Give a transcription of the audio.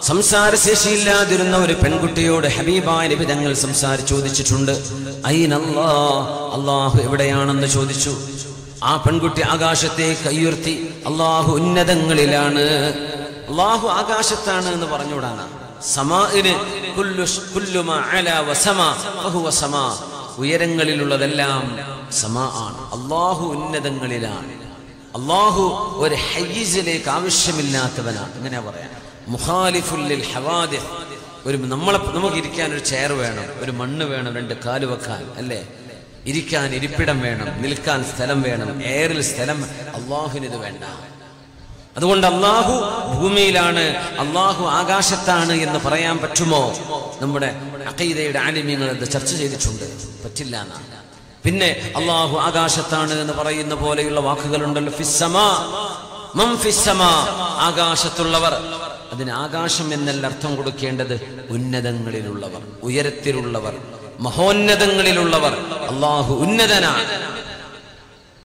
സംസാരശേഷിയില്ലാതിരുന്ന ഒരു പെൺകുട്ടിയോട് ഹബീബായ നബി തങ്ങൾ സംസാരിച്ച് ചോദിച്ചിട്ടുണ്ട് അയിനല്ലാ അള്ളാഹു എവിടെയാണെന്ന് ചോദിച്ചു ആ പെൺകുട്ടി ആകാശത്തെ കയ്യുർത്തി അള്ളാഹു ഉന്നതങ്ങളിലാണ് അള്ളാഹു ആകാശത്താണ് എന്ന് പറഞ്ഞുവിടാനാ സമാഇന് കുല്ലു കുല്ലുമാ അലാ വസമാ ഫഹുവ സമാ ഉയരങ്ങളിലുള്ളതെല്ലാം സമാ ആണ് അള്ളാഹു ഉന്നതങ്ങളിലാണ് അള്ളാഹു ഒരു ഹയ്യിസിലേക്ക് ആവശ്യമില്ലാത്തവനാണ് എങ്ങനെയാ പറയാ മുഖാലിഫുല്ലിൽ ഹവാദിഹ് ഒരു നമ്മളെ നമുക്ക് ഇരിക്കാൻ ഒരു ചെയർ വേണം ഒരു മണ്ണ് വേണം രണ്ട് കാല് വെക്കാൻ അല്ലേ ഇരിക്കാൻ ഇരിപ്പിടം വേണം നിൽക്കാൻ സ്ഥലം വേണം എയറിൽ സ്ഥലം അള്ളാഹുവിന് ഇത് വേണ്ട അതുകൊണ്ട് അള്ളാഹു ഭൂമിയിലാണ് അള്ളാഹു ആകാശത്താണ് എന്ന് പറയാൻ പറ്റുമോ നമ്മുടെ അഖീദയുടെ ആലിമ്യങ്ങൾ അത് ചർച്ച ചെയ്തിട്ടുണ്ട് പറ്റില്ല എന്നാണ് പിന്നെ അള്ളാഹു ആകാശത്താണ് എന്ന് പറയുന്ന പോലെയുള്ള വാക്കുകളുണ്ടല്ലോ ഫിസ്സമാ മം ഫിസ്സമാ ആകാശത്തുള്ളവർ അതിന് ആകാശം എന്നല്ല അർത്ഥം കൊടുക്കേണ്ടത് ഉന്നതങ്ങളിലുള്ളവർ ഉയരത്തിലുള്ളവർ മഹോന്നതങ്ങളിലുള്ളവർ അള്ളാഹു ഉന്നതനാണ്